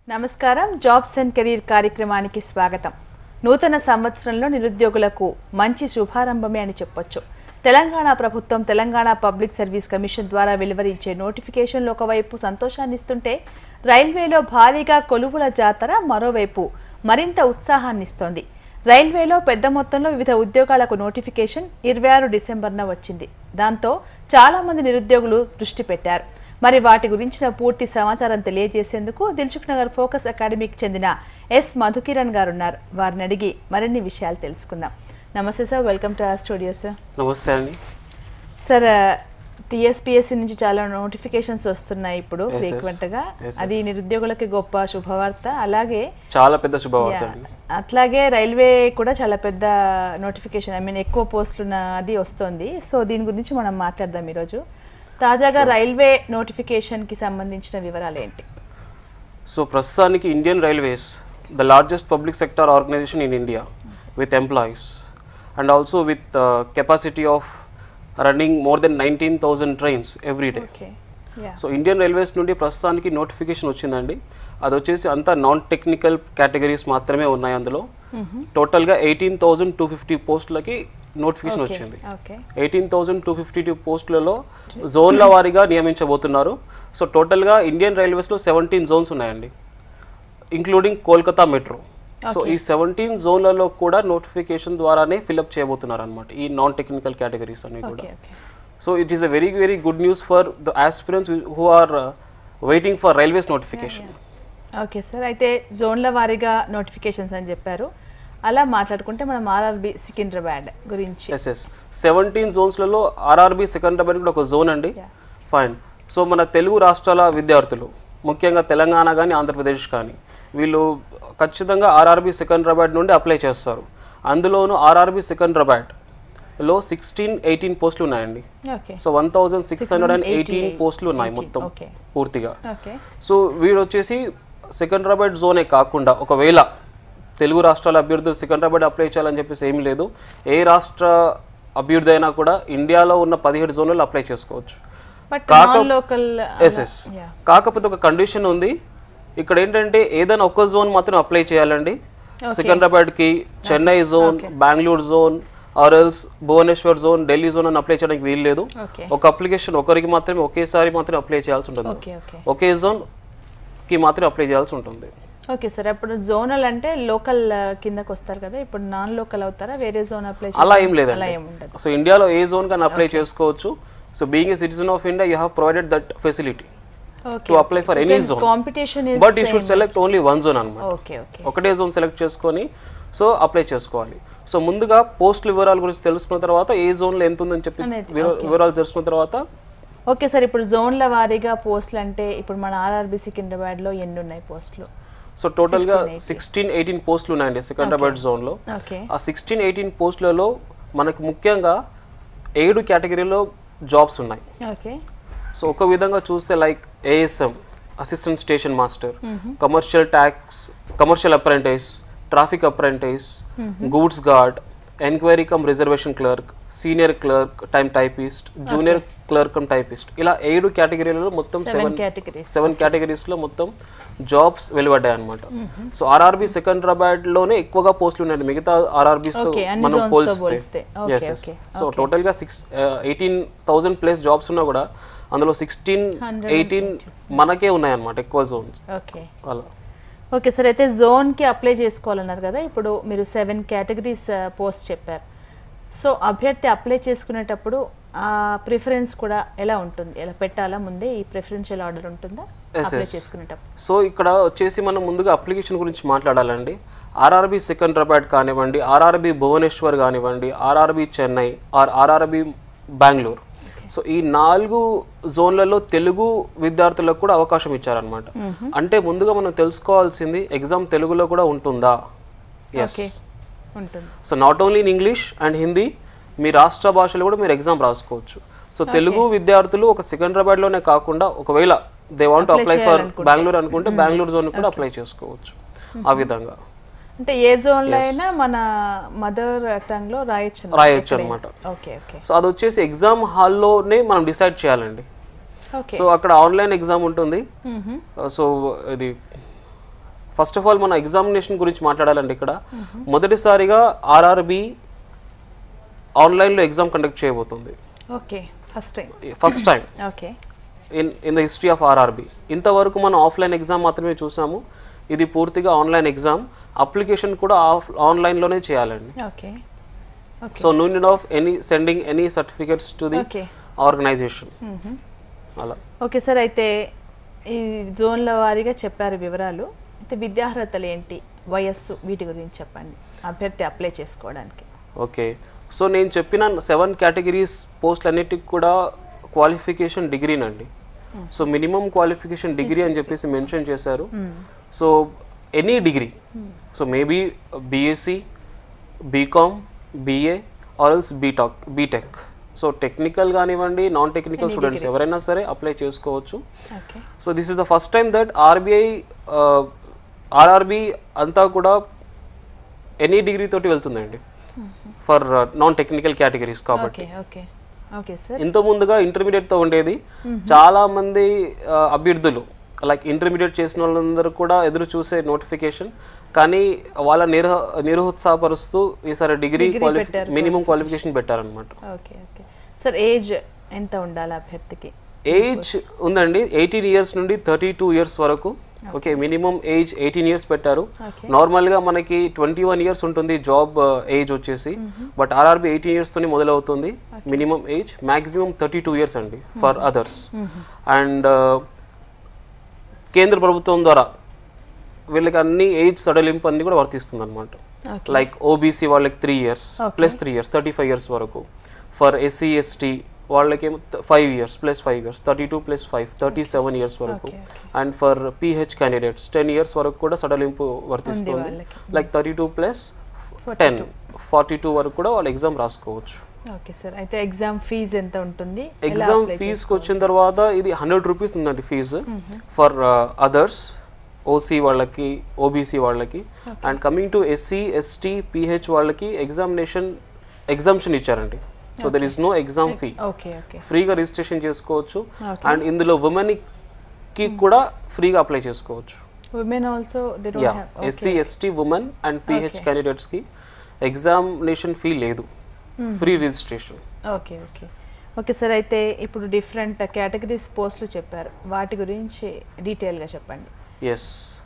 నమస్కారం jobs and career కార్యక్రమానికి స్వాగతం నూతన సంవత్సరంలో నిరుద్యోగులకు మంచి శుభారంభమే అని చెప్పొచ్చు తెలంగాణ ప్రభుత్వం తెలంగాణ పబ్లిక్ సర్వీస్ కమిషన్ ద్వారా వెలువరించే నోటిఫికేషన్లు ఒకవైపు సంతోషాన్ని ఇస్తుంటే రైల్వేలో భారీగా కొలువుల జాతర మరోవైపు మరింత ఉత్సాహాన్ని ఇస్తోంది రైల్వేలో పెద్ద మొత్తంలో వివిధ ఉద్యోగాలకు నోటిఫికేషన్ ఇరవై ఆరు డిసెంబర్న వచ్చింది దాంతో చాలా మంది నిరుద్యోగులు దృష్టి పెట్టారు మరి వాటి గురించిన పూర్తి సమాచారం తెలియజేసేందుకు దిల్సుఖ్ నగర్ ఫోకస్ అకాడమీకి చెందిన ఎస్ మధుకిరణ్ గారు ఉన్నారు వారిని అడిగి మరిన్ని విషయాలు తెలుసుకుందాం నమస్తే sir welcome to our studio sir నమస్తే అండి సార్ టీఎస్పీఎస్సీ నుంచి చాలా నోటిఫికేషన్స్ వస్తున్నాయి ఇప్పుడు Yes, yes. ఫ్రీక్వెంట్ గా Yes, అది నిరుద్యోగులకి గొప్ప శుభవార్త అలాగే చాలా పెద్ద శుభవార్త Yeah. అండి అట్లాగే రైల్వే కూడా చాలా పెద్ద నోటిఫికేషన్ ఐ మీన్ ఎక్కువ పోస్టులు ఉన్నది వస్తుంది సో దీని గురించి మనం మాట్లాడదాం ఈరోజు తాజాగా రైల్వే నోటిఫికేషన్ కి సంబంధించిన వివరాలు ఏంటి సో ప్రస్తుతానికి Indian Railways the largest public sector organisation in India with employees and also with capacity of running more than nineteen thousand trains every day okay yeah so Indian Railways నుండి ప్రస్తుతానికి notification వచ్చిందండి అది వచ్చేసి అంతా non technical categories మాత్రమే ఉన్నాయి అందులో టోటల్గా ఎయిటీన్ థౌజండ్ టూ ఫిఫ్టీ పోస్టులకి నోటిఫికేషన్ వచ్చింది okay eighteen thousand two fifty two పోస్టులలో జోన్ల వారీగా నియమించబోతున్నారు సో టోటల్గా ఇండియన్ రైల్వేస్లో సెవెంటీన్ జోన్స్ ఉన్నాయండి ఇంక్లూడింగ్ కోల్కతా మెట్రో సో ఈ సెవెంటీన్ జోన్లలో కూడా నోటిఫికేషన్ ద్వారానే ఫిల్అప్ చేయబోతున్నారు అనమాట ఈ నాన్ టెక్నికల్ కేటగిరీస్ అన్ని కూడా okay okay so it is a very very good news for the aspirants who are waiting for railways notification okay sir అయితే జోన్ల వారీగా నోటిఫికేషన్స్ అని చెప్పారు అలా మాట్లాడుకుంటే మనం ఆర్ఆర్బి సికింద్రాబాద్ గురించి ఎస్ ఎస్ సెవెంటీన్ జోన్స్లలో ఆర్ఆర్బి సికండ్రాబాద్ కూడా ఒక జోన్ అండి Yeah. ఫైన్ సో మన తెలుగు రాష్ట్రాల విద్యార్థులు ముఖ్యంగా తెలంగాణ కానీ ఆంధ్రప్రదేశ్ కానీ వీళ్ళు ఖచ్చితంగా ఆర్ఆర్బి సికండ్రాబాద్ నుండి అప్లై చేస్తారు అందులోనూ ఆర్ఆర్బి సికండ్రాబాద్లో సిక్స్టీన్ ఎయిటీన్ పోస్టులు ఉన్నాయండి okay so one thousand six hundred and eighteen 688 పోస్టులు ఉన్నాయి మొత్తం ఓకే పూర్తిగా ఓకే సో వీడు వచ్చేసి సికింద్రాబాద్ జోనే కాకుండా ఒకవేళ తెలుగు రాష్ట్రాల అభ్యర్థులు సికింద్రాబాద్ అప్లై చేయాలని చెప్పేసి ఏమీ లేదు ఏ రాష్ట్ర అభ్యర్థి అయినా కూడా ఇండియాలో ఉన్న పదిహేడు జోన్లలో అప్లై చేసుకోవచ్చు బట్ కాక- నాన్ లోకల్ ఎస్ ఎస్ కాకపోతే ఒక కండిషన్ ఉంది ఇక్కడ ఏంటంటే ఏదైనా ఒక జోన్ మాత్రం అప్లై చేయాలండి సికింద్రాబాద్కి Chennai zone Bengaluru zone or else Bhubaneswar zone Delhi zone అని అప్లై చేయడానికి వీలు లేదు ఓకే ఒక అప్లికేషన్ ఒకరికి మాత్రమే ఒకేసారి మాత్రమే అప్లై చేయాల్సి ఉంటుంది ఓకే ఓకే ఒకే జోన్ కి మాత్రమే అప్లై చేయాల్సి ఉంటుంది ఓకే సార్ అప్పుడు జోనల్ అంటే లోకల్ కిందకి వస్తారు కదా ఇప్పుడు నాన్ లోకల్ అవుతారా వేరే జోన్ అప్లై అలా ఏం అలా లేదండి ఏం ఉండదు సో ఇండియాలో ఏ జోన్ కానీ అప్లై చేసుకోవచ్చు so being a citizen of India you have provided that facility okay to apply for any zone competition is but you should select only one zone అనమాట ఓకే ఓకే ఒకటే zone select చేసుకొని so apply చేసుకోవాలి so ముందుగా పోస్టుల వివరాల గురించి తెలుసుకున్న తర్వాత ఏ జోన్లో ఎంత ఉందని చెప్పి అనేది, వివ- వివరాలు తెలుసుకున్న తర్వాత ఓకే సార్ ఇప్పుడు జోన్ల వారీగా పోస్టులు అంటే ఇప్పుడు మన ఆర్ఆర్బి సికింద్రాబాద్ లో ఎన్ని ఉన్నాయి పోస్టులు సో టోటల్గా సిక్స్టీన్ ఎయిటీన్ పోస్టులు ఉన్నాయండి సికింద్రాబాద్ జోన్లో ఓకే ఆ సిక్స్టీన్ ఎయిటీన్ పోస్టులలో మనకు ముఖ్యంగా ఏడు కేటగిరీలో జాబ్స్ ఉన్నాయి ఓకే సో ఒక విధంగా చూస్తే like ASM assistant station master commercial tax commercial apprentice traffic apprentice goods guard enquiry cum reservation clerk senior clerk time typist junior clerk cum typist ఇలా ఏడు కేటగిరీలలో మొత్తం సెవెన్ సెవెన్ కేటగిరీస్ సెవెన్ కేటగిరీస్లో మొత్తం jobs వెలువడ్డాయి అనమాట సో ఆర్ఆర్బి సికింద్రాబాద్ లోనే ఎక్కువగా పోస్టులు ఉన్నాయి మిగతా ఆర్ఆర్బీస్ తో Okay, అన్ని మనం zones తో పోల్చితే పోలిస్తే. Okay, Yes, yes. okay, so total గా six eighteen thousand plus jobs ఉన్నా కూడా అందులో సిక్స్టీన్ ఎయిటీన్ మనకే ఉన్నాయన్నమాట ఎక్కువ జోన్స్ ఓకే అలా ఓకే సార్ అయితే జోన్ కి అప్లై చేసుకోవాలన్నారు కదా ఇప్పుడు మీరు సెవెన్ కేటగిరీస్ పోస్ట్ చెప్పారు సో అభ్యర్థి అప్లై చేసుకునేటప్పుడు ఆ ప్రిఫరెన్స్ కూడా ఎలా ఉంటుంది ఎలా పెట్టాలా ముందే ఈ ప్రిఫరెన్షియల్ ఆర్డర్ ఉంటుందా Yes, అప్లై yes. చేసుకునేటప్పుడు సో ఇక్కడ వచ్చేసి మనం ముందుగా అప్లికేషన్ గురించి మాట్లాడాలండి ఆర్ఆర్బి సికింద్రాబాద్ కానివ్వండి ఆర్ఆర్బి భువనేశ్వర్ కానివ్వండి RRB Chennai or RRB Bengaluru so ఈ నాలుగు జోన్లలో తెలుగు విద్యార్థులకు కూడా అవకాశం ఇచ్చారనమాట అంటే ముందుగా మనం తెలుసుకోవాల్సింది ఎగ్జామ్ తెలుగులో కూడా ఉంటుందా ఎస్ ఓకే ఉంటుంది so not only in English and Hindi మీ రాష్ట్ర భాషలో కూడా మీరు ఎగ్జామ్ రాసుకోవచ్చు సో తెలుగు విద్యార్థులు ఒక సికింద్రాబాద్లోనే కాకుండా ఒకవేళ they want apply for Bengaluru అనుకుంటే బెంగళూరు జోన్ కూడా అప్లై చేసుకోవచ్చు ఆ విధంగా అంటే ఏ జోన్ లో అయినా మన మదర్ టంగ్ లో రాయొచ్చు అన్నమాట. రాయొచ్చు అనమాట ఓకే ఓకే సో అది వచ్చేసి ఎగ్జామ్ హాల్లోనే మనం డిసైడ్ చేయాలండి ఓకే సో అక్కడ ఆన్లైన్ ఎగ్జామ్ ఉంటుంది సో ఇది ఫస్ట్ ఆఫ్ ఆల్ మన ఎగ్జామినేషన్ గురించి మాట్లాడాలండి ఇక్కడ మొదటిసారిగా ఆర్ఆర్బి ఆన్లైన్లో ఎగ్జామ్ కండక్ట్ చేయబోతుంది okay first time first time okay in in the history of RRB ఇంతవరకు మనం ఆఫ్లైన్ ఎగ్జామ్ మాత్రమే చూసాము ఇది పూర్తిగా ఆన్లైన్ ఎగ్జామ్ అప్లికేషన్ కూడా ఆఫ్ ఆన్లైన్లోనే చేయాలండి okay okay so no need of any sending any certificates to the okay organisation అలా ఓకే సార్ అయితే ఈ జోన్ల వారీగా చెప్పారు వివరాలు అయితే విద్యార్హతలు ఏంటి వయస్సు వీటి గురించి చెప్పండి అభ్యర్థి అప్లై చేసుకోవడానికి ఓకే సో నేను చెప్పిన సెవెన్ కేటగిరీస్ పోస్టులన్నిటికి కూడా క్వాలిఫికేషన్ డిగ్రీనండి సో మినిమం క్వాలిఫికేషన్ డిగ్రీ అని చెప్పేసి మెన్షన్ చేశారు so any degree so maybe BSc BCom BA also BTech BTech so technical కానివ్వండి నాన్ టెక్నికల్ స్టూడెంట్స్ ఎవరైనా సరే అప్లై చేసుకోవచ్చు okay so this is the first time that RBI RRB అంతా కూడా any degree తోటి వెళ్తుందండి ఫర్ నాన్ టెక్నికల్ కేటగిరీస్ కాబట్టి okay okay okay sir ఇంత ముందుగా ఇంటర్మీడియట్ తో ఉండేది చాలా మంది ఆ, అభ్యర్థులు లైక్ ఇంటర్మీడియట్ చేసిన వాళ్ళందరూ కూడా ఎదురు చూసే నోటిఫికేషన్ కానీ వాళ్ళ నిరహ నిరుత్సాహపరుస్తూ ఈసారి డిగ్రీ క్వాలిఫి మినిమం క్వాలిఫికేషన్ పెట్టారనమాట ఓకే ఓకే సార్ ఏజ్ ఎంత ఉండాలి అభ్యర్థికి ఏజ్ ఉందండి ఎయిటీన్ ఇయర్స్ నుండి థర్టీ టూ ఇయర్స్ వరకు okay minimum age eighteen years పెట్టారు ఓకే నార్మల్గా మనకి ట్వంటీ వన్ ఇయర్స్ ఉంటుంది జాబ్ ఏజ్ వచ్చేసి బట్ ఆర్ఆర్బి ఎయిటీన్ ఇయర్స్ తోని మొదలవుతుంది minimum age maximum thirty two years అండి ఫర్ అదర్స్ అండ్ కేంద్ర ప్రభుత్వం ద్వారా వీళ్ళకి అన్ని ఏజ్ సడలింపు అన్ని కూడా వర్తిస్తుంది అనమాట ఓకే లైక్ ఓబీసీ వాళ్ళకి three years plus three years thirty five years వరకు ఫర్ ఎస్సీ ఎస్టీ వాళ్ళకేమో five years plus five years thirty two plus five thirty seven years వరకు okay okay and for PH candidates ten years వరకు కూడా సడలింపు వర్తిస్తుంది వాళ్ళకి. Like thirty two plus ten forty two వరకు కూడా వాళ్ళు ఎగ్జామ్ రాసుకోవచ్చు ఓకే సార్ అయితే ఎగ్జామ్ ఫీజు ఎంత ఉంటుంది ఎలా ఎగ్జామ్ apply ఫీజుకి వచ్చిన తర్వాత ఇది హండ్రెడ్ రూపీస్ ఉందండి ఫీజు ఫర్ అదర్స్ ఓసీ వాళ్ళకి ఓబీసీ వాళ్ళకి and coming to SC ST PH వాళ్ళకి ఎగ్జామినేషన్ ఎగ్జామ్షన్ ఇచ్చారండి so there is no exam fee okay okay ఫ్రీగా రిజిస్ట్రేషన్ చేసుకోవచ్చు Okay. అండ్ ఇందులో ఉమెన్ కి కూడా ఫ్రీగా అప్లై చేసుకోవచ్చు women also they yeah don't have SC ST women and PH candidates కి ఎగ్జామినేషన్ ఫీ లేదు free registration okay okay okay sir అయితే ఇప్పుడు డిఫరెంట్ కేటగిరీస్ పోస్టులు చెప్పారు వాటి గురించి డీటెయిల్గా చెప్పండి ఎస్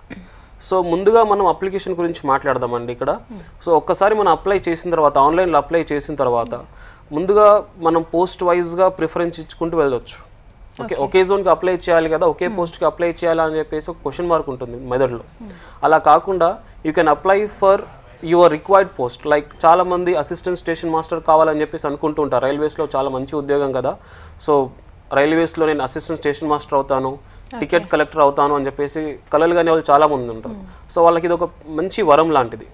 సో ముందుగా మనం అప్లికేషన్ గురించి మాట్లాడదామండి ఇక్కడ సో ఒక్కసారి మనం అప్లై చేసిన తర్వాత ఆన్లైన్లో అప్లై చేసిన తర్వాత ముందుగా మనం పోస్ట్ వైజ్గా ప్రిఫరెన్స్ ఇచ్చుకుంటూ వెళ్ళొచ్చు ఓకే ఒకే జోన్కి అప్లై చేయాలి కదా ఒకే పోస్ట్కి అప్లై చేయాలా అని చెప్పేసి ఒక క్వశ్చన్ మార్క్ ఉంటుంది మెదడులో అలా కాకుండా you can apply for your required post like చాలా మంది అసిస్టెంట్ స్టేషన్ మాస్టర్ కావాలని చెప్పేసి అనుకుంటూ ఉంటారు రైల్వేస్లో చాలా మంచి ఉద్యోగం కదా సో రైల్వేస్లో నేను అసిస్టెంట్ స్టేషన్ మాస్టర్ అవుతాను టికెట్ కలెక్టర్ అవుతాను అని చెప్పేసి కలలు కానీ వాళ్ళు చాలా మంది ఉంటారు సో వాళ్ళకి ఇది ఒక మంచి వరం లాంటిది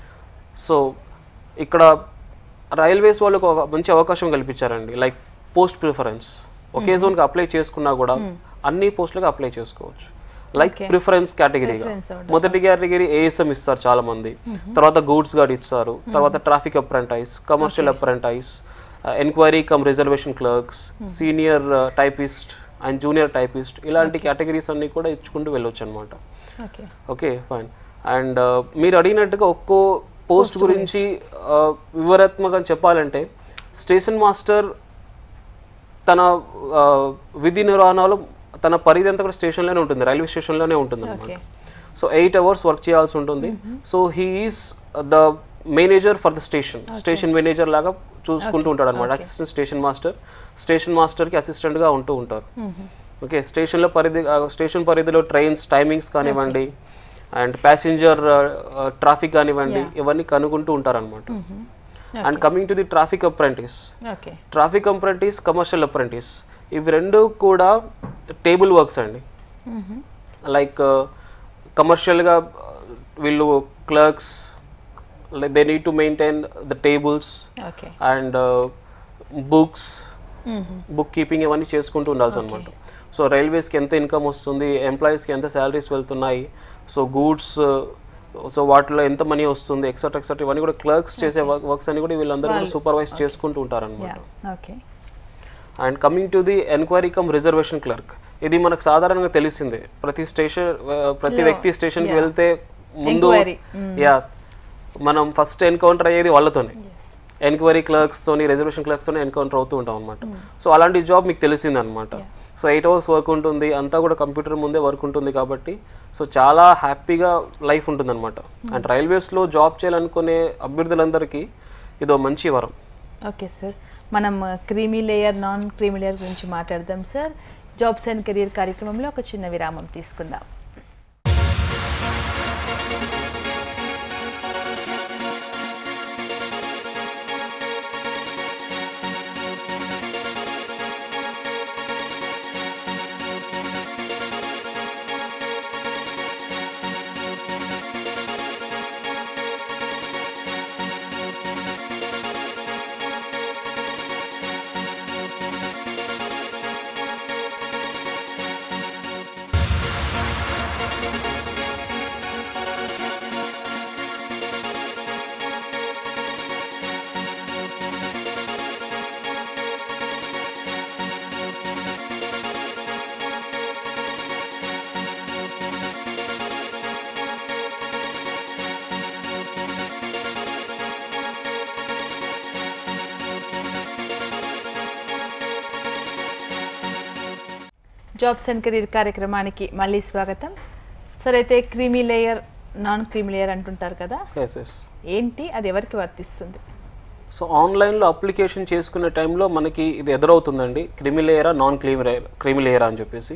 సో ఇక్కడ రైల్వేస్ వాళ్ళకు ఒక మంచి అవకాశం కల్పించారండి లైక్ పోస్ట్ ప్రిఫరెన్స్ ఒకే జోన్కి అప్లై చేసుకున్నా కూడా అన్ని పోస్టులకు అప్లై చేసుకోవచ్చు లైక్ ప్రిఫరెన్స్ కేటగిరీగా Preference అవును. మొదటి కేటగిరీ ఏఎస్ఎం ఇస్తారు చాలా మంది తర్వాత గూడ్స్ గార్డ్ ఇస్తారు తర్వాత traffic apprentice commercial apprentice enquiry cum reservation clerks senior typist and junior typist ఇలాంటి కేటగిరీస్ అన్ని కూడా ఇచ్చుకుంటూ వెళ్ళొచ్చు అనమాట ఓకే ఓకే ఫైన్ అండ్ మీరు అడిగినట్టుగా ఒక్కో పోస్ట్ గురించి uh, వివరాత్మకంగా చెప్పాలంటే స్టేషన్ మాస్టర్ తన uh, విధి నిర్వహణలో తన పరిధి అంతా కూడా స్టేషన్లోనే ఉంటుంది రైల్వే స్టేషన్లోనే ఉంటుంది ఓకే అనమాట సో ఎయిట్ అవర్స్ వర్క్ చేయాల్సి ఉంటుంది so he is the manager for the station station manager లాగా చూసుకుంటూ ఉంటాడు అనమాట అసిస్టెంట్ స్టేషన్ మాస్టర్ స్టేషన్ మాస్టర్కి అసిస్టెంట్గా ఉంటూ ఉంటారు ఓకే స్టేషన్లో పరిధి స్టేషన్ పరిధిలో ట్రైన్స్ టైమింగ్స్ కానివ్వండి అండ్ ప్యాసింజర్ ట్రాఫిక్ కానివ్వండి ఇవన్నీ కనుగొంటూ ఉంటారనమాట and coming to the traffic apprentice okay traffic apprentice commercial apprentice ఇవి రెండు కూడా టేబుల్ వర్క్స్ అండి లైక్ కమర్షియల్గా వీళ్ళు clerks like they need to maintain the tables okay and books book keeping ఇవన్నీ చేసుకుంటూ ఉండాల్సి అనమాట సో రైల్వేస్కి ఎంత ఇన్కమ్ వస్తుంది ఎంప్లాయీస్కి ఎంత శాలరీస్ వెళ్తున్నాయి సో గూడ్స్ సో వాటిలో ఎంత మనీ వస్తుంది ఎక్సెట్రా ఎక్సెట్రా ఇవన్నీ కూడా క్లర్క్స్ చేసే వర్క్స్ అన్ని కూడా వీళ్ళందరూ కూడా సూపర్వైజ్ చేసుకుంటూ ఉంటారన్నమాట yeah okay and coming to the enquiry cum reservation clerk ఇది మనకు సాధారణంగా తెలిసిందే ప్రతి స్టేషన్ ప్రతి వ్యక్తి స్టేషన్కి వెళ్తే ముందు Enquiry. యా మనం ఫస్ట్ ఎన్కౌంటర్ అయ్యేది వాళ్ళతోనే ఎన్క్వైరీ క్లర్క్స్తోని రిజర్వేషన్ క్లర్క్స్తోని ఎన్కౌంటర్ అవుతూ ఉంటాం అనమాట సో అలాంటి జాబ్ మీకు తెలిసింది అనమాట సో ఎయిట్ అవర్స్ వర్క్ ఉంటుంది అంతా కూడా కంప్యూటర్ ముందే వర్క్ ఉంటుంది కాబట్టి సో చాలా హ్యాపీగా లైఫ్ ఉంటుంది అనమాట అండ్ రైల్వేస్లో జాబ్ చేయాలనుకునే అభ్యర్థులందరికీ ఇదో మంచి వరం ఓకే సార్ మనం creamy layer non creamy layer గురించి మాట్లాడదాం సార్ జాబ్స్ అండ్ కెరీర్ కార్యక్రమంలో ఒక చిన్న విరామం తీసుకుందాం జాబ్స్ అండ్ కెరీర్ కార్యక్రమానికి మళ్ళీ స్వాగతం సార్ అయితే creamy layer non creamy layer అంటుంటారు కదా ఎస్ ఎస్ ఏంటి అది ఎవరికి వర్తిస్తుంది సో ఆన్లైన్లో అప్లికేషన్ చేసుకునే టైంలో మనకి ఇది ఎదురవుతుందండి క్రిమిలేయరా నాన్ క్రిమిలేయర్ క్రిమిలేయరా అని చెప్పేసి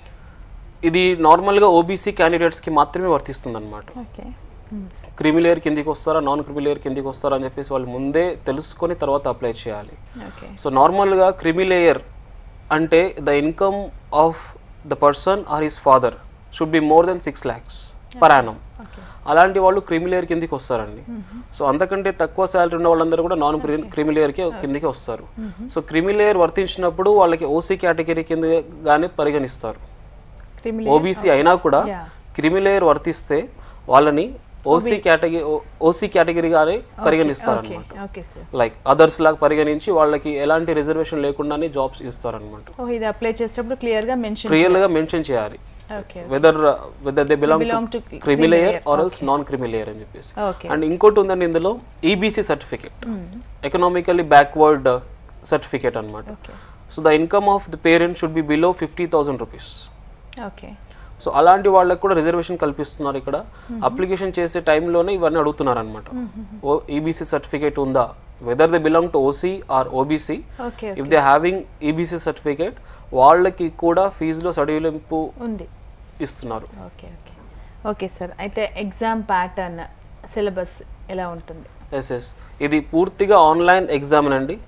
ఇది నార్మల్గా ఓబీసీ క్యాండిడేట్స్కి మాత్రమే వర్తిస్తుంది అనమాట ఓకే క్రిమిలేయర్ కిందికి వస్తారా నాన్ క్రిమిలేయర్ కిందికి వస్తారా అని చెప్పేసి వాళ్ళు ముందే తెలుసుకొని తర్వాత అప్లై చేయాలి ఓకే సో నార్మల్గా క్రిమిలేయర్ అంటే the income of the person or his father should be more than six lakhs per annum okay అలాంటి వాళ్ళు క్రిమిలేయర్ కిందికి వస్తారండి సో అంతకంటే తక్కువ శాలరీ ఉన్న వాళ్ళందరూ కూడా నాన్ క్రిమిలేయర్కి కిందికి వస్తారు సో క్రిమిలేయర్ వర్తించినప్పుడు వాళ్ళకి ఓసీ కేటగిరీ కింద గానే పరిగణిస్తారు క్రీమీ ఓబీసీ అయినా కూడా Yeah. క్రిమిలేయర్ వర్తిస్తే వాళ్ళని ఓసీ కేటగిరీ ఓసీ కేటగిరీగానే పరిగణిస్తారు ఓకే అనమాట ఓకే సార్ లైక్ అదర్స్ లాగా పరిగణించి వాళ్ళకి ఎలాంటి రిజర్వేషన్ లేకుండానే జాబ్స్ ఇస్తారనమాట ఓ ఇది అప్లై చేసేటప్పుడు క్లియర్ గా మెన్షన్ క్లియర్ గా మెన్షన్ చేయాలి okay whether whether they belong Belong to to creamy layer or else non creamy layer అని చెప్పేసి ఓకే అండ్ ఇంకోటి ఉందండి ఇందులో EBC certificate economically backward certificate అనమాట okay so the income of the parent should be below fifty thousand rupees okay so అలాంటి వాళ్ళకి కూడా reservation కల్పిస్తున్నారు ఇక్కడ అప్లికేషన్ చేసే టైంలోనే ఇవన్నీ అడుగుతున్నారు అనమాట ఓ ఈబీసీ సర్టిఫికేట్ ఉందా whether they belong to OC or OBC okay if they having EBC certificate వాళ్ళకి కూడా ఫీజులో సడలింపు ఉంది ఇస్తున్నారు ఓకే ఓకే ఓకే సార్ అయితే ఎగ్జామ్ ప్యాటర్న్ సిలబస్ ఎలా ఉంటుంది ఎస్ ఎస్ ఇది పూర్తిగా ఆన్లైన్ ఎగ్జామ్ అండి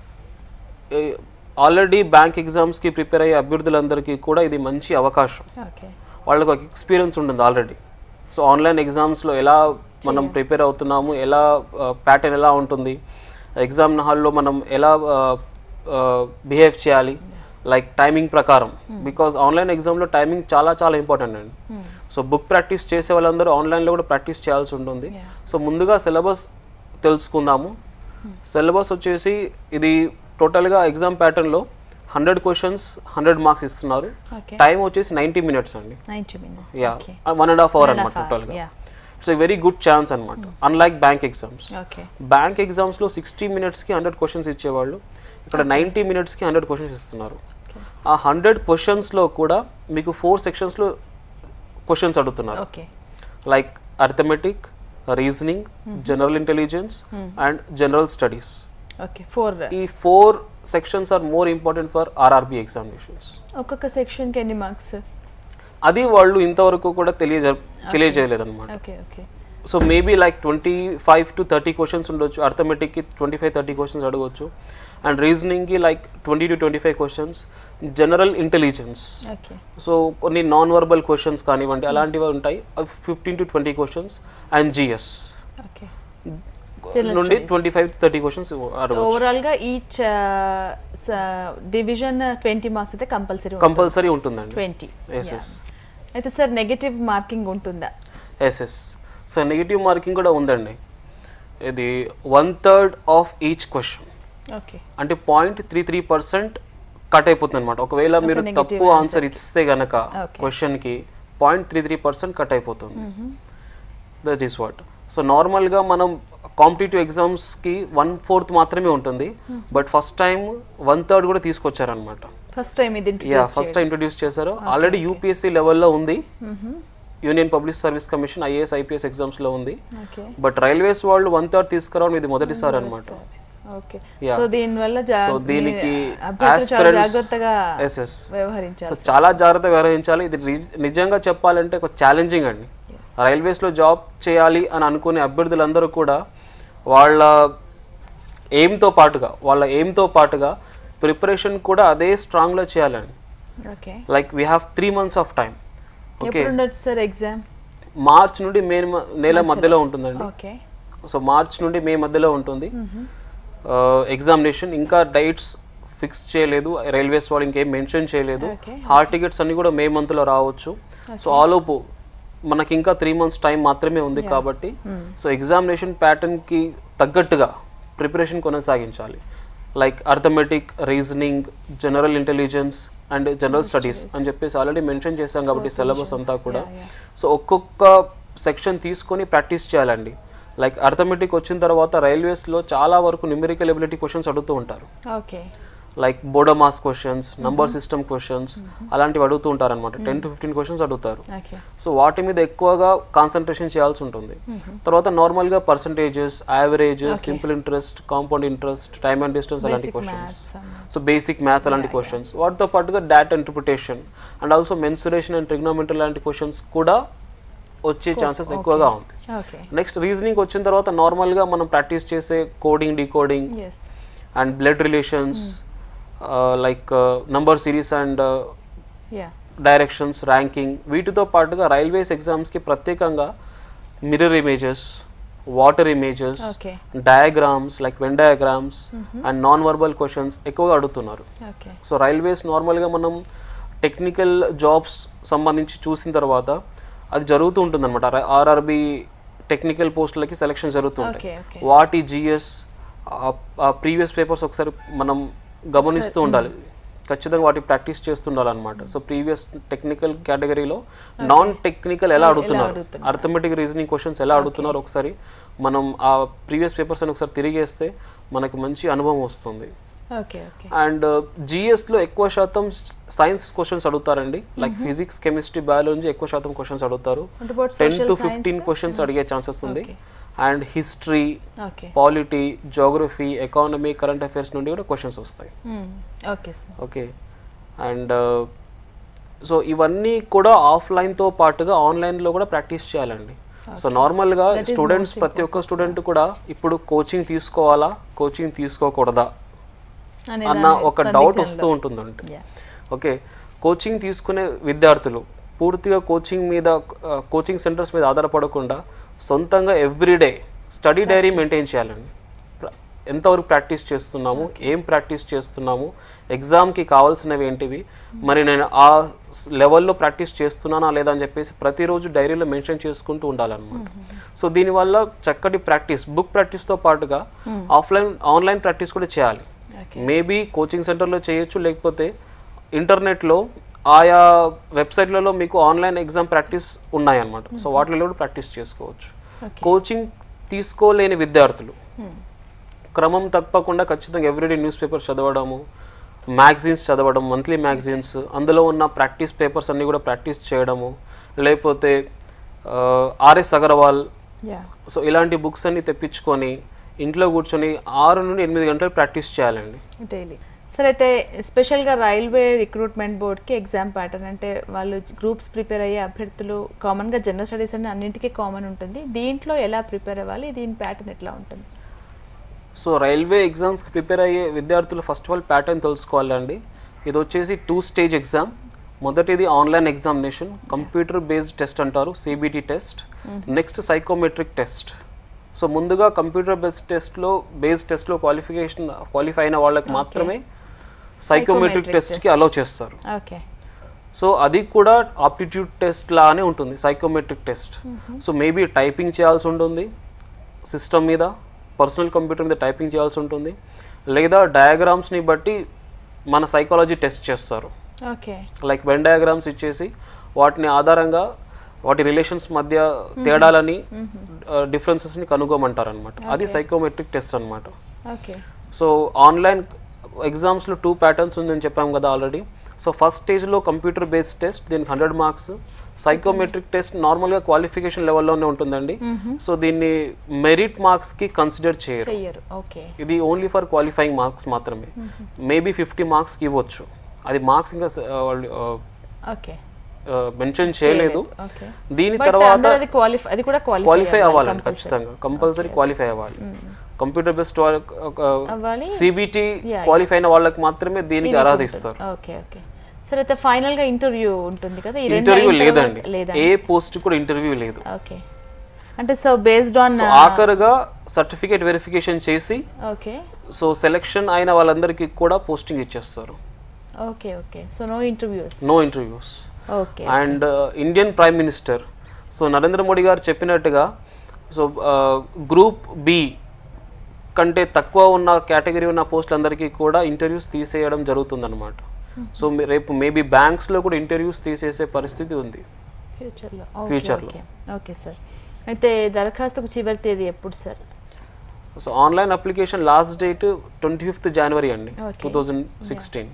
ఆల్రెడీ బ్యాంక్ ఎగ్జామ్స్కి ప్రిపేర్ అయ్యే అభ్యర్థులందరికీ కూడా ఇది మంచి అవకాశం ఓకే వాళ్ళకి ఒక ఎక్స్పీరియన్స్ ఉంటుంది ఆల్రెడీ సో ఆన్లైన్ ఎగ్జామ్స్లో ఎలా మనం ప్రిపేర్ అవుతున్నాము ఎలా ప్యాటర్న్ ఎలా ఉంటుంది ఎగ్జామ్ హాల్లో మనం ఎలా బిహేవ్ చేయాలి లైక్ టైమింగ్ ప్రకారం బికాజ్ ఆన్లైన్ ఎగ్జామ్లో టైమింగ్ చాలా చాలా ఇంపార్టెంట్ అండి సో బుక్ ప్రాక్టీస్ చేసే వాళ్ళందరూ ఆన్లైన్లో కూడా ప్రాక్టీస్ చేయాల్సి ఉంటుంది Yeah. సో ముందుగా సిలబస్ తెలుసుకుందాము సిలబస్ వచ్చేసి ఇది టోటల్గా ఎగ్జామ్ ప్యాటర్న్లో హండ్రెడ్ క్వశ్చన్స్ హండ్రెడ్ మార్క్స్ ఇస్తున్నారు ఓకే టైం వచ్చేసి నైంటీ మినిట్స్ అండి ninety minutes yeah okay one and half hour One and అనమాట half hour, టోటల్గా yeah. It's a very good chance అనమాట unlike bank exams okay bank ఎగ్జామ్స్లో sixty మినిట్స్కి hundred questions ఇచ్చేవాళ్ళు ఇక్కడ నైంటీ మినిట్స్కి హండ్రెడ్ క్వశ్చన్స్ ఇస్తున్నారు ఆ హండ్రెడ్ క్వశ్చన్స్లో కూడా మీకు ఫోర్ సెక్షన్స్లో క్వశ్చన్స్ అడుగుతున్నారు okay like arithmetic reasoning general intelligence and general studies okay four ఈ four sections are more important for RRB examinations ఒక్కొక్క సెక్షన్కి ఎన్ని మార్క్స్ అది వాళ్ళు ఇంతవరకు కూడా తెలియజే తెలియజేయలేదన్నమాట okay okay so maybe like twenty five to thirty questions ఉండొచ్చు అర్థమెటిక్కి ట్వంటీ ఫైవ్ థర్టీ క్వశ్చన్స్ అడగవచ్చు అండ్ రీజనింగ్కి like twenty two twenty five questions general intelligence okay so కొన్ని నాన్ వర్బల్ క్వశ్చన్స్ కానివ్వండి అలాంటివి ఉంటాయి fifteen to twenty questions and GS okay నుండి twenty five thirty questions అడగవచ్చు ఓవరాల్ గా ఈచ్ డివిజన్ ట్వంటీ మార్క్స్ అయితే కంపల్సరీ కంపల్సరీ ఉంటుందండి twenty yes yes అయితే సార్ నెగటివ్ మార్కింగ్ ఉంటుందా yes yes so negative marking కూడా ఉందండి ఇది one third of each question okay అంటే point three three percent cut అయిపోతుంది అనమాట ఒకవేళ మీరు negative తప్పు ఆన్సర్ ఇస్తే గనక Okay. క్వశ్చన్కి point three three percent cut అయిపోతుంది దట్ ఈస్ వాట్ సో నార్మల్గా మనం కాంపిటేటివ్ ఎగ్జామ్స్కి వన్ ఫోర్త్ మాత్రమే ఉంటుంది but first time one third కూడా తీసుకొచ్చారనమాట ఫస్ట్ టైం ఇది యా ఫస్ట్ టైం ఇంట్రొడ్యూస్ చేశారు ఆల్రెడీ యూపీఎస్సీ లెవెల్లో ఉంది union public service commission IAS IPS ఎగ్జామ్స్లో ఉంది ఓకే బట్ రైల్వేస్ వాళ్ళు వన్ థర్డ్ తీసుకురావడం ఇది మొదటిసారి అనమాట ఓకే Yeah. సో దీని వల్ల జా- సో దీనికి మీ అభ్యర్థులు చాలా aspirants- జాగ్రత్తగా ఎస్ ఎస్ వ్యవహరించాలి సో చాలా జాగ్రత్తగా వ్యవహరించాలి ఇది రి- నిజంగా చెప్పాలంటే ఒక ఛాలెంజింగ్ అండి రైల్వేస్లో జాబ్ చేయాలి అని అనుకునే అభ్యర్థులందరూ కూడా వాళ్ళ ఎయిమ్తో పాటుగా వాళ్ళ ఎయిమ్తో పాటుగా ప్రిపరేషన్ కూడా అదే స్ట్రాంగ్లో చేయాలండి okay like we have three months of time okay ఎప్పుడు ఉండొచ్చు సార్ ఎగ్జామ్ మార్చ్ నుండి మే మ- నెల మధ్యలో ఉంటుందండి ఓకే సో మార్చ్ నుండి మే మధ్యలో ఉంటుంది ఎగ్జామినేషన్ ఇంకా డైట్స్ ఫిక్స్ చేయలేదు రైల్వేస్ వాళ్ళు ఇంకేం మెన్షన్ చేయలేదు Okay. హాల్ టికెట్స్ అన్ని కూడా మే మంత్లో రావచ్చు సో ఆలోపు మనకి ఇంకా త్రీ మంత్స్ టైం మాత్రమే ఉంది కాబట్టి సో ఎగ్జామినేషన్ ప్యాటర్న్కి తగ్గట్టుగా ప్రిపరేషన్ కొనసాగించాలి like arithmetic reasoning general intelligence and general studies అని చెప్పేసి ఆల్రెడీ మెన్షన్ చేశాం కాబట్టి సిలబస్ అంతా కూడా సో ఒక్కొక్క సెక్షన్ తీసుకొని ప్రాక్టీస్ చేయాలండి లైక్ అర్థమెటిక్ వచ్చిన తర్వాత రైల్వేస్లో చాలా వరకు న్యూమెరికల్ ఎబిలిటీ క్వశ్చన్స్ అడుగుతూ ఉంటారు okay like BODMAS questions number system questions అలాంటివి అడుగుతూ ఉంటారు అనమాట టెన్ టు ఫిఫ్టీన్ క్వశ్చన్స్ అడుగుతారు ఓకే సో వాటి మీద ఎక్కువగా కాన్సన్ట్రేషన్ చేయాల్సి ఉంటుంది తర్వాత నార్మల్గా percentages averages simple interest compound interest time and distance అలాంటి క్వశ్చన్స్ సో బేసిక్ మ్యాథ్స్ అలాంటి క్వశ్చన్స్ వాటితో పాటుగా data interpretation and also mensuration and trigonometry లాంటి క్వశ్చన్స్ కూడా వచ్చే ఛాన్సెస్ ఎక్కువగా ఉంది ఓకే నెక్స్ట్ రీజనింగ్ వచ్చిన తర్వాత నార్మల్గా మనం ప్రాక్టీస్ చేసే coding decoding yes and blood relations like number series and yeah directions ranking వీటితో పాటుగా రైల్వేస్ ఎగ్జామ్స్కి ప్రత్యేకంగా mirror images water images okay diagrams like Venn diagrams and non verbal questions ఎక్కువగా అడుగుతున్నారు ఓకే సో రైల్వేస్ నార్మల్గా మనం technical jobs సంబంధించి చూసిన తర్వాత అది జరుగుతూ ఉంటుంది అనమాట ఆర్ఆర్బి టెక్నికల్ పోస్టులకి సెలెక్షన్ జరుగుతుంటాయి ఓకే ఓకే వాటి జిఎస్ ఆ ప్రీవియస్ పేపర్స్ ఒకసారి మనం గమనిస్తూ ఉండాలి ఖచ్చితంగా వాటి ప్రాక్టీస్ చేస్తుండాలన్నమాట సో ప్రీవియస్ టెక్నికల్ కేటగిరీలో నాన్ టెక్నికల్ ఎలా అడుగుతున్నారు అడుగుతున్నారు. అర్థమెటిక్ రీజనింగ్ క్వశ్చన్స్ ఎలా అడుగుతున్నారు ఒకసారి మనం ఆ ప్రీవియస్ పేపర్స్ అని ఒకసారి తిరిగేస్తే మనకి మంచి అనుభవం వస్తుంది ఓకే ఓకే అండ్ జిఎస్లో ఎక్కువ శాతం సైన్స్ క్వశ్చన్స్ అడుగుతారండి లైక్ ఫిజిక్స్ కెమిస్ట్రీ బయాలజీ ఎక్కువ శాతం క్వశ్చన్స్ అడుగుతారు what about ten social to science fifteen questions అడిగే ఛాన్సెస్ ఉంది Okay. And history okay polity geography economy current affairs నుండి కూడా క్వశ్చన్స్ వస్తాయి okay sir okay and so ఇవన్నీ కూడా ఆఫ్లైన్తో పాటుగా ఆన్లైన్లో కూడా ప్రాక్టీస్ చేయాలండి సో నార్మల్గా That is స్టూడెంట్స్ most ప్రతి ఒక్క స్టూడెంట్ కూడా ఇప్పుడు కోచింగ్ తీసుకోవాలా కోచింగ్ తీసుకోకూడదా అనే అన్న దాని ఒక డౌట్ వస్తూ ఉంటుందండి Yeah. ఓకే కోచింగ్ తీసుకునే విద్యార్థులు పూర్తిగా కోచింగ్ మీద కోచింగ్ సెంటర్స్ మీద ఆధారపడకుండా సొంతంగా ఎవ్రీడే స్టడీ డైరీ మెయింటైన్ చేయాలండి ప్ర- ఎంతవరకు ప్రాక్టీస్ చేస్తున్నాము ఏం ప్రాక్టీస్ చేస్తున్నాము ఎగ్జామ్కి కావాల్సినవి ఏంటివి మరి నేను ఆ లెవెల్లో ప్రాక్టీస్ చేస్తున్నానా లేదా అని చెప్పేసి ప్రతిరోజు డైరీలో మెన్షన్ చేసుకుంటూ ఉండాలన్నమాట సో దీనివల్ల చక్కటి ప్రాక్టీస్ బుక్ ప్రాక్టీస్తో పాటుగా ఆఫ్లైన్ ఆన్లైన్ ప్రాక్టీస్ కూడా చేయాలి ఓకే మేబీ కోచింగ్ సెంటర్లో చేయొచ్చు లేకపోతే ఇంటర్నెట్లో ఆయా వెబ్సైట్లలో మీకు ఆన్లైన్ ఎగ్జామ్ ప్రాక్టీస్ ఉన్నాయన్నమాట సో వాటిలో కూడా ప్రాక్టీస్ చేసుకోవచ్చు కోచింగ్ తీసుకోలేని విద్యార్థులు క్రమం తప్పకుండా ఖచ్చితంగా ఎవ్రీడే న్యూస్ పేపర్ చదవడము మ్యాగజైన్స్ చదవడం మంత్లీ మ్యాగజైన్స్ అందులో ఉన్న ప్రాక్టీస్ పేపర్స్ అన్నీ కూడా ప్రాక్టీస్ చేయడము లేకపోతే ఆర్ఎస్ అగర్వాల్ యా సో ఇలాంటి బుక్స్ అన్ని తెప్పించుకొని ఇంట్లో కూర్చొని ఆరు నుండి ఎనిమిది గంటలు ప్రాక్టీస్ చేయాలండి డైలీ సరే అయితే స్పెషల్గా రైల్వే రిక్రూట్మెంట్ బోర్డ్కి ఎగ్జామ్ ప్యాటర్న్ అంటే వాళ్ళు గ్రూప్స్ ప్రిపేర్ అయ్యే అభ్యర్థులు కామన్గా జనరల్ స్టడీస్ అని అన్నింటికీ కామన్ ఉంటుంది దీంట్లో ఎలా ప్రిపేర్ అవ్వాలి దీని ప్యాటర్న్ ఎట్లా ఉంటుంది సో రైల్వే ఎగ్జామ్స్కి ప్రిపేర్ అయ్యే విద్యార్థులు ఫస్ట్ ఆఫ్ ఆల్ ప్యాటర్న్ తెలుసుకోవాలండి ఇది వచ్చేసి టూ స్టేజ్ ఎగ్జామ్ మొదటిది online examination computer based test అంటారు CBT test next psychometric test so ముందుగా కంప్యూటర్ బేస్డ్ టెస్ట్లో బేస్డ్ టెస్ట్లో క్వాలిఫికేషన్ క్వాలిఫై అయిన వాళ్ళకి మాత్రమే సైకోమెట్రిక్ Psychometric టెస్ట్కి అలౌ చేస్తారు ఓకే సో అది కూడా ఆప్టిట్యూడ్ టెస్ట్ లానే ఉంటుంది psychometric test so maybe typing చేయాల్సి ఉంటుంది సిస్టమ్ మీద పర్సనల్ కంప్యూటర్ మీద టైపింగ్ చేయాల్సి ఉంటుంది లేదా డయాగ్రామ్స్ని బట్టి మన సైకాలజీ టెస్ట్ చేస్తారు ఓకే లైక్ వెన్ డయాగ్రామ్స్ ఇచ్చేసి వాటిని ఆధారంగా వాటి రిలేషన్స్ మధ్య తేడాలని డిఫరెన్సెస్ని కనుగోమంటారు అనమాట అది సైకోమెట్రిక్ టెస్ట్ అనమాట ఓకే సో ఆన్లైన్ ఎగ్జామ్స్లో టూ ప్యాటర్న్స్ ఉందని చెప్పాం కదా ఆల్రెడీ సో ఫస్ట్ స్టేజ్లో కంప్యూటర్ బేస్డ్ టెస్ట్ దీనికి హండ్రెడ్ మార్క్స్ సైకోమెట్రిక్ టెస్ట్ నార్మల్గా క్వాలిఫికేషన్ లెవెల్లోనే ఉంటుందండి సో దీన్ని మెరిట్ మార్క్స్కి కన్సిడర్ చేయరు చెయ్యరు ఓకే ఇది ఓన్లీ ఫర్ క్వాలిఫైయింగ్ మార్క్స్ మాత్రమే మేబీ ఫిఫ్టీ మార్క్స్కి ఇవ్వచ్చు అది మార్క్స్ ఇంకా స- వాళ్ళు ఓకే మెన్షన్ చేయలేదు ఓకే దీని బట్ తర్వాత అందరూ అది క్వాలిఫై అది కూడా క్వాలిఫై క్వాలిఫై అవ్వాలండి ఖచ్చితంగా కంపల్సరీ క్వాలిఫై అవ్వాలి కంప్యూటర్ బేస్డ్ అవ్వాలి సిబిటి Yeah. క్వాలిఫై అయిన వాళ్ళకి మాత్రమే దీనికి అర్హత ఇస్తారు ఓకే ఓకే సరే అయితే ఫైనల్ గా ఇంటర్వ్యూ ఉంటుంది కదా ఈ రెండు ఇంటర్వ్యూ అయిన లేదండి తర్వాత- లేదా ఏ పోస్ట్ కూడా ఇంటర్వ్యూ లేదు ఓకే అంటే సో బేస్డ్ ఆన్ సో ఆఖరుగా సర్టిఫికేట్ వెరిఫికేషన్ చేసి ఓకే సో సెలెక్షన్ అయిన వాళ్ళందరికీ కూడా పోస్టింగ్ ఇచ్చేస్తారు okay okay so no interviews no interviews okay and Indian prime minister so Narendra Modi గారు చెప్పినట్టుగా సో గ్రూప్ బి కంటే తక్కువ ఉన్న కేటగిరీ ఉన్న పోస్టులందరికీ కూడా ఇంటర్వ్యూస్ తీసేయడం జరుగుతుందన్నమాట సో మీ- రేపు మేబీ బ్యాంక్స్లో కూడా ఇంటర్వ్యూస్ తీసేసే పరిస్థితి ఉంది ఫ్యూచర్లో Future లో. ఓకే ఓకే సార్ అయితే దరఖాస్తుకు చివరి తేదీ ఎప్పుడు sir so online application last date twenty fifth January అండి Okay. Two thousand sixteen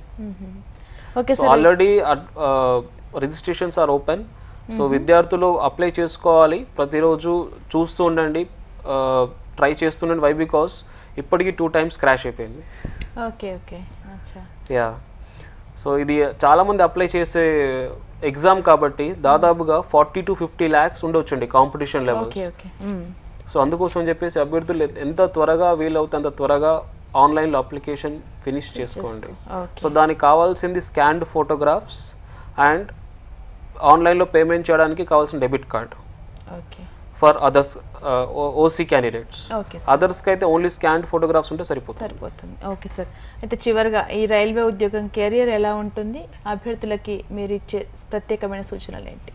okay so sir already registrations are open so విద్యార్థులు అప్లై చేసుకోవాలి ప్రతిరోజు చూస్తూ ఉండండి ట్రై చేస్తుండండి వై బికాస్ ఇప్పటికీ టూ టైమ్స్ క్రాష్ అయిపోయింది ఓకే ఓకే అచ్చా యా సో ఇది చాలామంది అప్లై చేసే ఎగ్జామ్ కాబట్టి దాదాపుగా ఫార్టీ టు ఫిఫ్టీ ల్యాక్స్ ఉండొచ్చండి competition levels okay okay so అందుకోసం చెప్పేసి అభ్యర్థులు ఎంత త్వరగా వీలవుతే అంత త్వరగా ఆన్లైన్లో అప్లికేషన్ ఫినిష్ చేసుకోండి ఓకే సో దానికి కావాల్సింది స్కాన్డ్ ఫోటోగ్రాఫ్స్ అండ్ ఆన్లైన్లో పేమెంట్ చేయడానికి కావాల్సిన debit card okay for others OC candidates okay అదర్స్కి అయితే ఓన్లీ స్కాన్డ్ ఫోటోగ్రాఫ్స్ ఉంటే సరిపోతుంది సరిపోతుంది ఓకే సార్ అయితే చివరిగా ఈ రైల్వే ఉద్యోగం కెరియర్ ఎలా ఉంటుంది అభ్యర్థులకి మీరు ఇచ్చే ప్రత్యేకమైన సూచనలు ఏంటి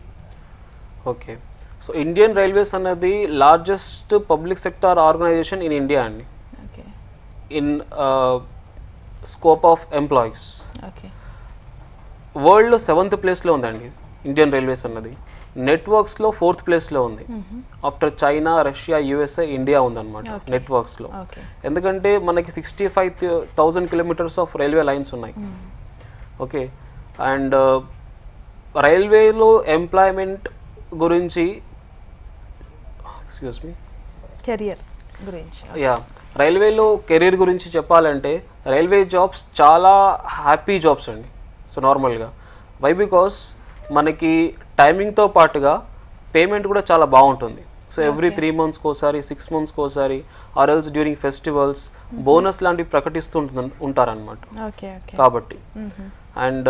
ఓకే సో ఇండియన్ రైల్వేస్ అన్నది largest public sector organisation in India అండి okay in scope of employees okay వరల్డ్లో సెవెంత్ ప్లేస్లో ఉందండి ఇండియన్ రైల్వేస్ అన్నది నెట్వర్క్స్లో ఫోర్త్ ప్లేస్లో ఉంది after China Russia USA India ఉందన్నమాట నెట్వర్క్స్లో ఓకే ఎందుకంటే మనకి sixty five thousand kilometres of railway lines ఉన్నాయి ఓకే అండ్ రైల్వేలో ఎంప్లాయ్మెంట్ గురించి ఎక్స్క్యూజ్ మీ కెరియర్ గురించి యా రైల్వేలో కెరీర్ గురించి చెప్పాలంటే రైల్వే జాబ్స్ చాలా హ్యాపీ జాబ్స్ అండి సో నార్మల్గా వై బికాస్ మనకి టైమింగ్తో పాటుగా పేమెంట్ కూడా చాలా బాగుంటుంది సో ఎవ్రీ త్రీ మంత్స్కి ఒకసారి సిక్స్ మంత్స్కి ఒకసారి ఆర్ఎల్స్ డ్యూరింగ్ ఫెస్టివల్స్ బోనస్ లాంటివి ప్రకటిస్తూ ఉంటు- ఉంటారన్నమాట ఓకే ఓకే కాబట్టి అండ్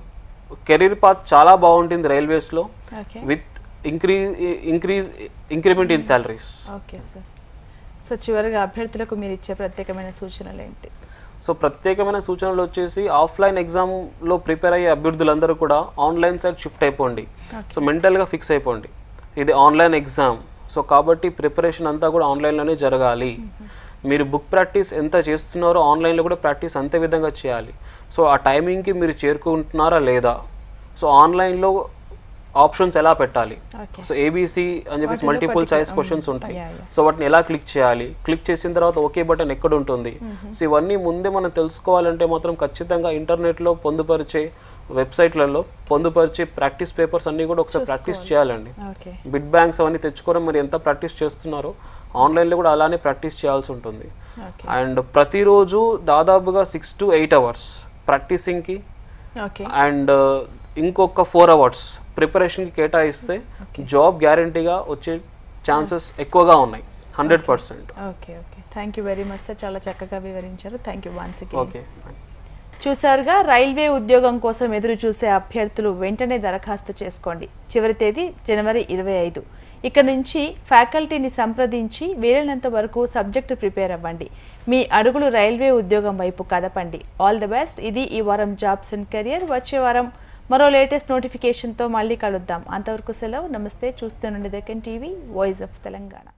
కెరీర్ పాత్ చాలా బాగుంటుంది రైల్వేస్లో okay with increase increase increment in salaries okay sir so చివరిగా అభ్యర్థులకు మీరు ఇచ్చే ప్రత్యేకమైన సూచనలు ఏంటి సో ప్రత్యేకమైన సూచనలు వచ్చేసి ఆఫ్లైన్ ఎగ్జామ్లో ప్రిపేర్ అయ్యే అభ్యర్థులందరూ కూడా ఆన్లైన్ సైడ్ షిఫ్ట్ అయిపోండి సో మెంటల్గా ఫిక్స్ అయిపోండి ఇది ఆన్లైన్ ఎగ్జామ్ సో కాబట్టి ప్రిపరేషన్ అంతా కూడా ఆన్లైన్లోనే జరగాలి మీరు బుక్ ప్రాక్టీస్ ఎంత చేస్తున్నారో ఆన్లైన్లో కూడా ప్రాక్టీస్ అంతే విధంగా చేయాలి సో ఆ టైమింగ్కి మీరు చేరుకుంటున్నారా లేదా సో ఆన్లైన్లో ఆప్షన్స్ ఎలా పెట్టాలి ఓకే సో ఏబీసీ అని చెప్పేసి వాటిలో మల్టిపుల్ particular- చాయిస్ క్వశ్చన్స్ ఉంటాయి Yeah, yeah. సో వాటిని ఎలా క్లిక్ చేయాలి క్లిక్ చేసిన తర్వాత ఓకే బటన్ ఎక్కడ ఉంటుంది సో ఇవన్నీ ముందే మనం తెలుసుకోవాలంటే మాత్రం ఖచ్చితంగా ఇంటర్నెట్లో పొందుపరిచే వెబ్సైట్లలో పొందుపరిచే ప్రాక్టీస్ పేపర్స్ అన్నీ కూడా ఒకసారి ప్రాక్టీస్ చేయాలండి ఓకే బిడ్ బ్యాంక్స్ అవన్నీ తెచ్చుకోవడం మరి ఎంత ప్రాక్టీస్ చేస్తున్నారో ఆన్లైన్లో కూడా అలానే ప్రాక్టీస్ చేయాల్సి ఉంటుంది ఓకే అండ్ ప్రతిరోజు దాదాపుగా సిక్స్ టు ఎయిట్ అవర్స్ ప్రాక్టీసింగ్కి ఓకే అండ్ ఇంకొక ఫోర్ అవర్స్ ప్రిపరేషన్కి కేటాయిస్తే జాబ్ గ్యారంటీగా వచ్చే ఛాన్సెస్ ఎక్కువగా ఉన్నాయి hundred percent okay okay thank you very much sir చాలా చక్కగా వివరించారు thank you once again okay చూసారుగా రైల్వే ఉద్యోగం కోసం ఎదురు చూసే అభ్యర్థులు వెంటనే దరఖాస్తు చేసుకోండి చివరి తేదీ జనవరి ఇరవై ఐదు ఇక నుంచి ఫ్యాకల్టీని సంప్రదించి వీలైనంత వరకు సబ్జెక్టు ప్రిపేర్ అవ్వండి మీ అడుగులు రైల్వే ఉద్యోగం వైపు కదపండి ఆల్ ది బెస్ట్ ఇది ఈ వారం జాబ్స్ అండ్ కెరియర్ వచ్చే వారం మరో లేటెస్ట్ నోటిఫికేషన్తో మళ్ళీ కలుద్దాం అంతవరకు సెలవు నమస్తే చూస్తూనండి Deccan TV voice of Telangana